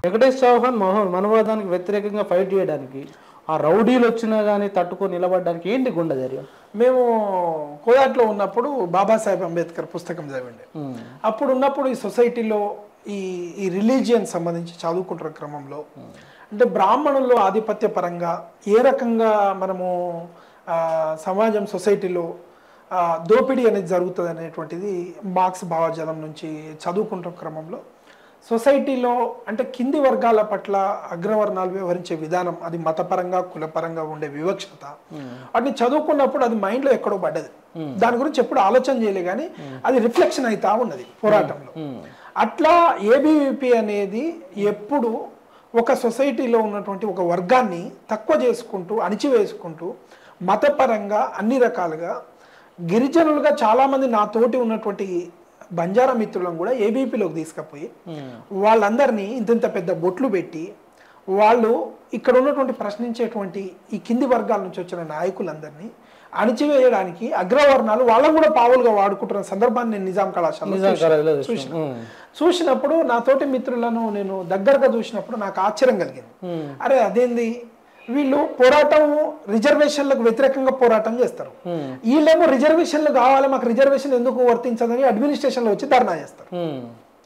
వెంకటేష్ చౌహాన్ మోహన్ మనవాదానికి వ్యతిరేకంగా ఫైట్ చేయడానికి ఆ రౌడీలు వచ్చినా కానీ తట్టుకొని నిలబడడానికి ఏంటి గుండె ధైర్యం మేము కోదాట్లో ఉన్నప్పుడు బాబాసాహెబ్ అంబేద్కర్ పుస్తకం చదివండి అప్పుడు ఉన్నప్పుడు ఈ సొసైటీలో ఈ ఈ రిలీజియన్ సంబంధించి చదువుకుంటున్న క్రమంలో అంటే బ్రాహ్మణుల్లో ఆధిపత్య పరంగా ఏ రకంగా మనము ఆ, సమాజం సొసైటీలో ఆ, దోపిడీ అనేది జరుగుతుంది అనేటువంటిది మార్క్స్ భావజాలం నుంచి చదువుకుంటున్న క్రమంలో సొసైటీలో అంటే కింది వర్గాల పట్ల అగ్రవర్ణాలు వ్యవహరించే విధానం అది మతపరంగా కులపరంగా ఉండే వివక్షత వాటిని చదువుకున్నప్పుడు అది మైండ్లో ఎక్కడో పడ్డది దాని గురించి ఎప్పుడు ఆలోచన చేయలే కానీ అది రిఫ్లెక్షన్ అవుతా ఉన్నది పోరాటంలో అట్లా ఏబీవీపీ అనేది ఎప్పుడు ఒక సొసైటీలో ఉన్నటువంటి ఒక వర్గాన్ని తక్కువ చేసుకుంటూ అణిచివేసుకుంటూ మతపరంగా అన్ని రకాలుగా గిరిజనులుగా చాలామంది నా తోటి ఉన్నటువంటి బంజారా మిత్రులను కూడా ఏబీపీలోకి తీసుకుపోయి వాళ్ళందరినీ ఇంత పెద్ద బొట్లు పెట్టి వాళ్ళు ఇక్కడ ఉన్నటువంటి ప్రశ్నించేటువంటి ఈ కింది వర్గాల నుంచి వచ్చిన నాయకులందరినీ అణిచివేయడానికి అగ్రవర్ణాలు వాళ్ళని కూడా పావులుగా వాడుకుంటున్న సందర్భాన్ని నేను నిజాం కళాశాలలో నిజాం చూశాను. కళాశాలలో చూశాను. చూశాను. ఉమ్. చూసినప్పుడు నా తోటి మిత్రులను నేను దగ్గరగా చూసినప్పుడు నాకు ఆశ్చర్యం కలిగింది అరే అదేంది వీళ్ళు పోరాటం రిజర్వేషన్లకు వ్యతిరేకంగా పోరాటం చేస్తారు వీళ్ళేమో రిజర్వేషన్లు కావాలి మాకు రిజర్వేషన్ ఎందుకు వర్తించదని అడ్మినిస్ట్రేషన్లో వచ్చి ధర్నా చేస్తారు ఉమ్.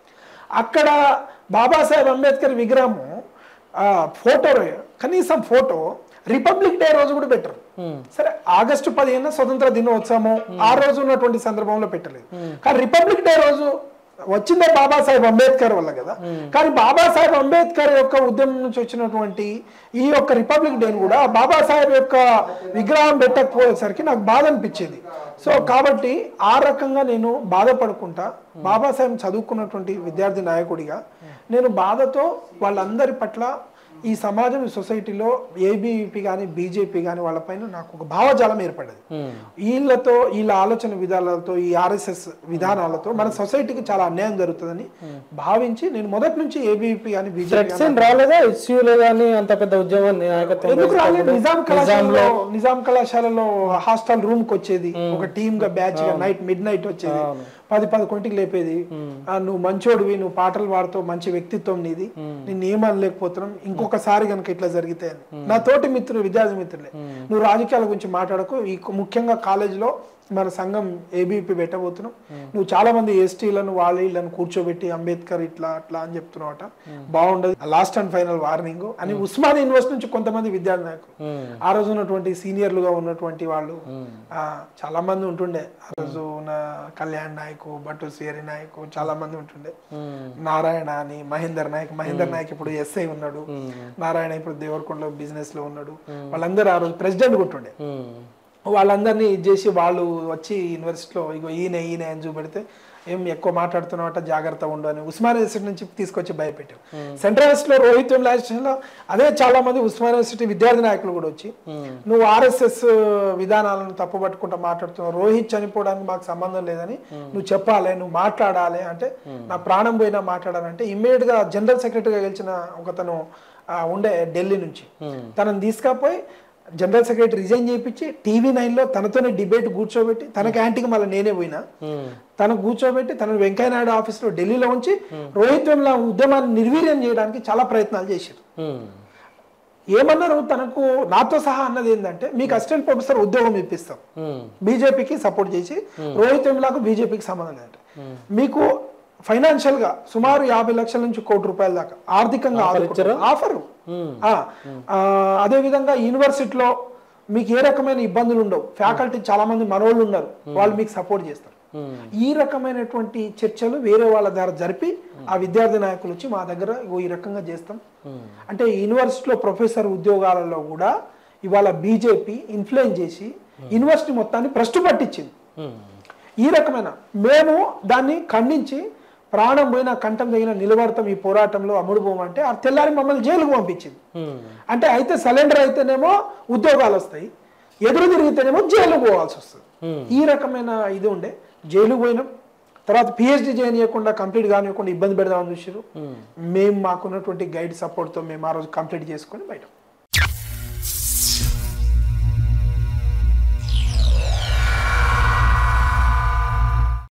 అక్కడ బాబాసాహెబ్ అంబేద్కర్ విగ్రహము ఆ, ఫోటో కనీసం ఫోటో రిపబ్లిక్ డే రోజు కూడా పెట్టరు సరే ఆగస్టు పదిహేను స్వతంత్ర దినోత్సవం ఆ రోజు ఉన్నటువంటి సందర్భంలో పెట్టలేదు కానీ రిపబ్లిక్ డే రోజు వచ్చిందే బాబాసాహెబ్ అంబేద్కర్ వల్ల కదా కానీ బాబాసాహెబ్ అంబేద్కర్ యొక్క ఉద్యమం నుంచి వచ్చినటువంటి ఈ యొక్క రిపబ్లిక్ డేని కూడా బాబాసాహెబ్ యొక్క విగ్రహం పెట్టకపోయేసరికి నాకు బాధ అనిపించేది సో కాబట్టి ఆ రకంగా నేను బాధపడుకుంటా బాబాసాహెబ్ చదువుకున్నటువంటి విద్యార్థి నాయకుడిగా నేను బాధతో వాళ్ళందరి పట్ల ఈ సమాజం ఈ సొసైటీలో ఏబీవీపీ కానీ బీజేపీ కానీ వాళ్ళపైన నాకు ఒక భావజాలం ఏర్పడ్డది వీళ్ళతో వీళ్ళ ఆలోచన విధానాలతో ఈ ఆర్ఎస్ఎస్ విధానాలతో మన సొసైటీకి చాలా అన్యాయం జరుగుతుందని భావించి నేను మొదటి నుంచి ఏబీవీపీ కానీ బీజేపీ థ్రెట్స్ ఏం రాలేదా ఇష్యూలే కానీ అంత పెద్ద ఉద్యమాన్ని నాయకత్వం ఎందుకు రాలేదు నిజాం కళాశాలలో నిజాంలో నిజాం కళాశాలలో హాస్టల్ రూమ్ కి వచ్చేది ఒక టీమ్ గా బ్యాచ్ గా నైట్ మిడ్ నైట్ వచ్చేది పది పదకొంటికి లేపేది ఆ, నువ్వు మంచోడివి నువ్వు పాటలు పాడుతావు మంచి వ్యక్తిత్వం నీది నేను ఏమనలేకపోతున్నాం ఇంకొకసారి కనుక ఇట్లా జరిగితే అని నా తోటి మిత్రులు విద్యార్థి మిత్రులే నువ్వు రాజకీయాల గురించి మాట్లాడకు ఈ ముఖ్యంగా కాలేజీలో మన సంఘం ఏబీపీ పెట్టబోతున్నాం నువ్వు చాలా మంది ఎస్టీలను వాళ్ళ వీళ్ళని కూర్చోబెట్టి అంబేద్కర్ ఇట్లా అట్లా అని చెప్తున్నావట బాగుండదు లాస్ట్ అండ్ ఫైనల్ వార్నింగ్ అని ఉస్మానియా యూనివర్సిటీ నుంచి కొంతమంది విద్యార్థి నాయకులు ఆ రోజు ఉన్నటువంటి సీనియర్లుగా ఉన్నటువంటి వాళ్ళు ఆ, చాలా మంది ఉంటుండే ఆ రోజు ఉన్న కళ్యాణ్ నాయక్ భట్టు సియరి నాయక్ చాలా మంది ఉంటుండే నారాయణ అని మహేందర్ నాయక్ మహేందర్ నాయక్ ఇప్పుడు ఎస్ఐ ఉన్నాడు నారాయణ ఇప్పుడు దేవరకొండలో బిజినెస్ లో ఉన్నాడు వాళ్ళందరూ ఆ రోజు ప్రెసిడెంట్ ఉంటుండే వాళ్ళందరినీ ఇది చేసి వాళ్ళు వచ్చి యూనివర్సిటీలో ఇగో ఈయన ఈయన అని చూపెడితే ఏం ఎక్కువ మాట్లాడుతున్నావట జాగ్రత్త ఉండు అని ఉస్మానియా యూనివర్సిటీ నుంచి తీసుకొచ్చి భయపెట్టారు సెంట్రల్ యూనివర్సిటీలో రోహిత్ లో అదే చాలా మంది ఉస్మానియా యూనివర్సిటీ విద్యార్థి నాయకులు కూడా వచ్చి నువ్వు ఆర్ఎస్ఎస్ విధానాలను తప్పుపట్టుకుంటూ మాట్లాడుతున్నావు రోహిత్ చనిపోవడానికి మాకు సంబంధం లేదని నువ్వు చెప్పాలి నువ్వు మాట్లాడాలి అంటే నా ప్రాణం పోయినా మాట్లాడాలంటే ఇమ్మీడియట్ గా జనరల్ సెక్రటరీగా గెలిచిన ఒకతను ఆ, ఉండే ఢిల్లీ నుంచి తనని తీసుకపోయి జనరల్ సెక్రటరీ రిజైన్ చేయించి టీవీ నైన్లో తనతోనే డిబేట్ కూర్చోబెట్టి తనకి యాంటీకి మళ్ళీ నేనే పోయినా తను కూర్చోబెట్టి తనను వెంకయ్యనాయుడు ఆఫీస్లో ఢిల్లీలో ఉంచి రోహిత్ వెమ్లా ఉద్యమాన్ని నిర్వీర్యం చేయడానికి చాలా ప్రయత్నాలు చేశారు ఏమన్నారు తనకు నాతో సహా అన్నది ఏంటంటే మీకు అసిస్టెంట్ ప్రొఫెసర్ ఉద్యోగం ఇప్పిస్తాం బీజేపీకి సపోర్ట్ చేసి రోహిత్ వెమ్లాకు బీజేపీకి సంబంధం లేదంటే మీకు ఫైనాన్షియల్ గా సుమారు యాభై లక్షల నుంచి కోటి రూపాయల దాకా ఆర్థికంగా ఆఫర్ అదే విధంగా యూనివర్సిటీలో మీకు ఏ రకమైన ఇబ్బందులు ఉండవు ఫ్యాకల్టీ చాలా మంది మనోళ్ళు ఉన్నారు వాళ్ళు మీకు సపోర్ట్ చేస్తారు ఈ రకమైనటువంటి చర్చలు వేరే వాళ్ళ ద్వారా జరిపి ఆ విద్యార్థి నాయకులు వచ్చి మా దగ్గర ఇగో ఈ రకంగా చేస్తాం అంటే యూనివర్సిటీలో ప్రొఫెసర్ ఉద్యోగాలలో కూడా ఇవాళ బీజేపీ ఇన్ఫ్లుయెన్స్ చేసి యూనివర్సిటీ మొత్తాన్ని భ్రష్టు పట్టించింది ఈ రకమైన మేము దాన్ని ఖండించి ప్రాణం పోయిన కంఠం తగిన నిలబడతాం ఈ పోరాటంలో అమ్ముడు పోమంటే ఆ తెల్లారి మమ్మల్ని జైలుకు పంపించింది అంటే అయితే సలెండర్ అయితేనేమో ఉద్యోగాలు వస్తాయి ఎదురు తిరిగితేనేమో జైలుకు పోవాల్సి వస్తుంది ఈ రకమైన ఇది ఉండే జైలుకు పోయినాం తర్వాత పిహెచ్డి చేయనీయకుండా కంప్లీట్ కానివ్వకుండా ఇబ్బంది పెడదామని చూసారు మేము మాకున్నటువంటి గైడ్ సపోర్ట్తో మేము ఆ రోజు కంప్లీట్ చేసుకొని బయట